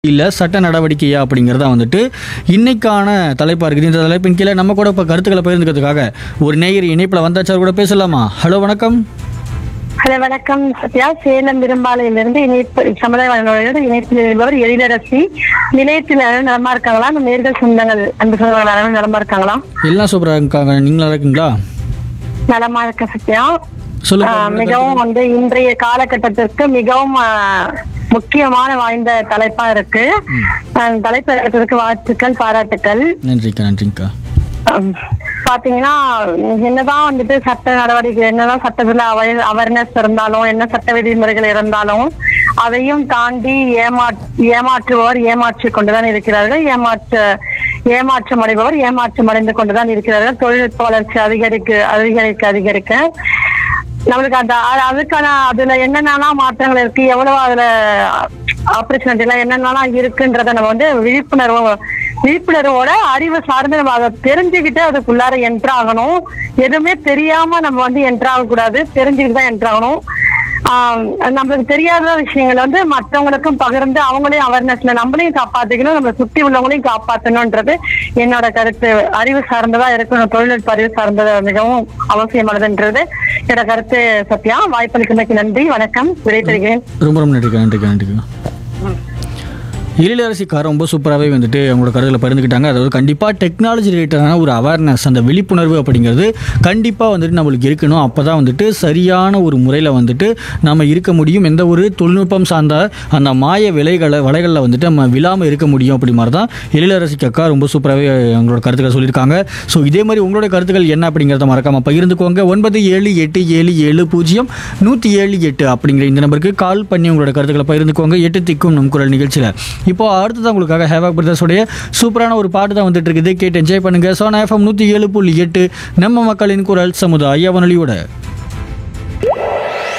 இல்லை சட்ட நடவடிக்கையா அப்படிங்கிறதா வந்துட்டு இன்னைக்கான தலைப்பாக இருக்குது இந்த தலைப்பின் கீழே நம்ம கூட இப்போ கருத்துக்களை பகிர்ந்துக்கிறதுக்காக ஒரு நேயர் இணைப்பில் வந்தாச்சு அவர் கூட பேசலாமா ஹலோ வணக்கம் ஹலோ வணக்கம் சத்யா சேலம் விரும்பாலையிலிருந்து இணைப்பு சமுதாய வானொலியோட இணைப்பில் இருப்பவர் எழிலரசி நிலையத்தில் நலமா இருக்காங்களா நம்ம நேர்கள் சொந்தங்கள் அன்பு சொந்தங்கள் அனைவரும் நலமா இருக்காங்களா எல்லாம் சூப்பராக இருக்காங்க நீங்களா இருக்கீங்களா நலமா இருக்க சத்யா சொல்லுங்க ஆஹ் மிகவும் வந்து இன்றைய காலகட்டத்திற்கு மிகவும் ஆஹ், முக்கியமான வாய்ந்த தலைப்பா இருக்கு ஆஹ், தலைப்பு எடுத்ததுக்கு வாழ்த்துக்கள் பாராட்டுக்கள் நன்றிக்கா நன்றிங்கக்கா ஹம், பாத்தீங்கன்னா என்னதான் வந்துட்டு சட்ட நடவடிக்கை என்னதான் சட்டத்துல அவேர்னஸ் இருந்தாலும் என்ன சட்ட விதிமுறைகள் இருந்தாலும் அதையும் தாண்டி ஏமா ஏமாற்றுபவர் ஏமாற்றி கொண்டுதான் இருக்கிறார்கள் ஏமாற்ற ஏமாற்றம் அடைபவர் ஏமாற்றம் அடைந்து கொண்டுதான் இருக்கிறார்கள் தொழில்நுட்ப வளர்ச்சி அதிகரிக்க அதிகரிக்க அதிகரிக்க நம்மளுக்கு அந்த அ- அதுக்கான அதுல என்னென்னலாம் மாற்றங்கள் இருக்கு எவ்வளவு அதுல ஆப்பர்ச்சுனிட்டி எல்லாம் என்னென்னலாம் இருக்குன்றத நம்ம வந்து விழிப்புணர்வு விழிப்புணர்வோட அறிவு சார்ந்து நம்ம அதை தெரிஞ்சுக்கிட்டு அதுக்குள்ளார என்ட்ரு ஆகணும் எதுவுமே தெரியாம நம்ம வந்து என்ட்ரு ஆகக்கூடாது தெரிஞ்சுக்கிட்டு தான் என்ட்ரு ஆகணும் ஆஹ் நம்மளுக்கு தெரியாத விஷயங்களை வந்து மற்றவங்களுக்கும் பகிர்ந்து அவங்களையும் அவேர்னஸ்ல நம்மளையும் காப்பாத்திக்கணும் நம்ம சுத்தி உள்ளவங்களையும் காப்பாற்றணும்ன்றது என்னோட கருத்து அறிவு சார்ந்ததா இருக்கணும் தொழில்நுட்ப அறிவு சார்ந்தது மிகவும் அவசியமானதுன்றது என்னோட கருத்து சத்யா வாய்ப்பளித்தமைக்கு நன்றி வணக்கம் விடைபெறுகிறேன் ரொம்ப ரொம்ப நன்றிக்கா நன்றிக்கா நன்றிக்கா எழிலரசிக்கா ரொம்ப சூப்பராகவே வந்துட்டு அவங்களோட கருத்துக்களை பகிர்ந்துக்கிட்டாங்க அதாவது கண்டிப்பாக டெக்னாலஜி ரிலேட்டடான ஒரு அவேர்னஸ் அந்த விழிப்புணர்வு அப்படிங்கிறது கண்டிப்பாக வந்துட்டு நம்மளுக்கு இருக்கணும் அப்போ தான் வந்துட்டு சரியான ஒரு முறையில் வந்துட்டு நம்ம இருக்க முடியும் எந்த ஒரு தொழில்நுட்பம் சார்ந்த அந்த மாய விலைகளை வலைகளில் வந்துட்டு நம்ம விழாமல் இருக்க முடியும் அப்படி மாதிரி தான் எழிலரசிக்கு அக்கா ரொம்ப சூப்பராகவே அவங்களோட கருத்துக்களை சொல்லியிருக்காங்க ஸோ இதே மாதிரி உங்களோட கருத்துக்கள் என்ன அப்படிங்கிறத மறக்காமல் பகிர்ந்துக்கோங்க ஒன்பது ஏழு எட்டு ஏழு ஏழு பூஜ்ஜியம் நூற்றி ஏழு எட்டு அப்படிங்கிற இந்த நம்பருக்கு கால் பண்ணி உங்களோட கருத்துக்களை பகிர்ந்துக்கோங்க எட்டு திக்கும் நம் குரல் நிகழ்ச்சியில் இப்போ அடுத்ததான் உங்களுக்காக ஹேவாக் பிரதர்ஸோடைய சூப்பரான ஒரு பாட்டு தான் வந்துட்டு இருக்குது கேட்டு என்ஜாய் பண்ணுங்க சோனா எஃப்எம் நூற்றி ஏழு புள்ளி எட்டு நம்ம மக்களின் குரல் சமுதாய வானொலியோட